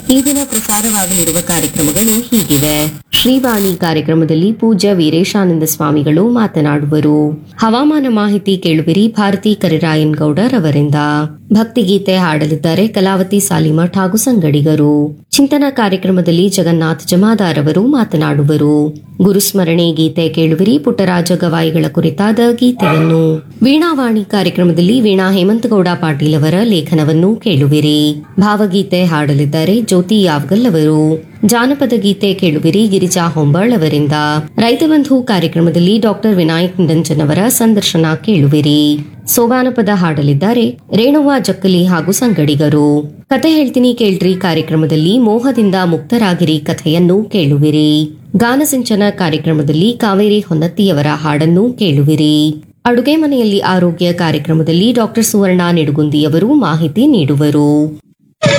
ಈ ದಿನ ಪ್ರಸಾರವಾಗಲಿರುವ ಕಾರ್ಯಕ್ರಮಗಳು ಹೀಗಿವೆ ಶ್ರೀವಾಣಿ ಕಾರ್ಯಕ್ರಮದಲ್ಲಿ ಪೂಜ್ಯ ವೀರೇಶಾನಂದ ಸ್ವಾಮಿಗಳು ಮಾತನಾಡುವರು ಹವಾಮಾನ ಮಾಹಿತಿ ಕೇಳುವಿರಿ ಭಾರತಿ ಕರಿರಾಯನ್ ಗೌಡರ್ ಅವರಿಂದ ಭಕ್ತಿಗೀತೆ ಹಾಡಲಿದ್ದಾರೆ ಕಲಾವತಿ ಸಾಲಿಮಠ್ ಹಾಗೂ ಸಂಗಡಿಗರು ಚಿಂತನ ಕಾರ್ಯಕ್ರಮದಲ್ಲಿ ಜಗನ್ನಾಥ್ ಜಮಾದಾರ್ ಅವರು ಮಾತನಾಡುವರು ಗುರುಸ್ಮರಣೆ ಗೀತೆ ಕೇಳುವಿರಿ ಪುಟ್ಟರಾಜ ಗವಾಯಿಗಳ ಕುರಿತಾದ ಗೀತೆಯನ್ನು ವೀಣಾವಾಣಿ ಕಾರ್ಯಕ್ರಮದಲ್ಲಿ ವೀಣಾ ಹೇಮಂತಗೌಡ ಪಾಟೀಲ್ ಅವರ ಲೇಖನವನ್ನು ಕೇಳುವಿರಿ ಭಾವಗೀತೆ ಹಾಡಲಿದ್ದಾರೆ ಜ್ಯೋತಿ ಯಾವ್ಗಲ್ ಅವರು ಜಾನಪದ ಗೀತೆ ಕೇಳುವಿರಿ ಗಿರಿಜಾ ಹೊಂಬಾಳ್ ಅವರಿಂದ ರೈತ ಬಂಧು ಕಾರ್ಯಕ್ರಮದಲ್ಲಿ ಡಾಕ್ಟರ್ ವಿನಾಯಕ್ ನಿರಂಜನ್ ಅವರ ಸಂದರ್ಶನ ಕೇಳುವಿರಿ ಸೋಬಾನಪದ ಹಾಡಲಿದ್ದಾರೆ ರೇಣುವಾ ಜಕ್ಕಲಿ ಹಾಗೂ ಸಂಗಡಿಗರು ಕತೆ ಹೇಳ್ತೀನಿ ಕೇಳ್ರಿ ಕಾರ್ಯಕ್ರಮದಲ್ಲಿ ಮೋಹದಿಂದ ಮುಕ್ತರಾಗಿರಿ ಕಥೆಯನ್ನು ಕೇಳುವಿರಿ ಗಾನಸಿಂಚನ ಕಾರ್ಯಕ್ರಮದಲ್ಲಿ ಕಾವೇರಿ ಹೊನ್ನತ್ತಿಯವರ ಹಾಡನ್ನು ಕೇಳುವಿರಿ ಅಡುಗೆ ಮನೆಯಲ್ಲಿ ಆರೋಗ್ಯ ಕಾರ್ಯಕ್ರಮದಲ್ಲಿ ಡಾಕ್ಟರ್ ಸುವರ್ಣ ನಿಡುಗುಂದಿಯವರು ಮಾಹಿತಿ ನೀಡುವರು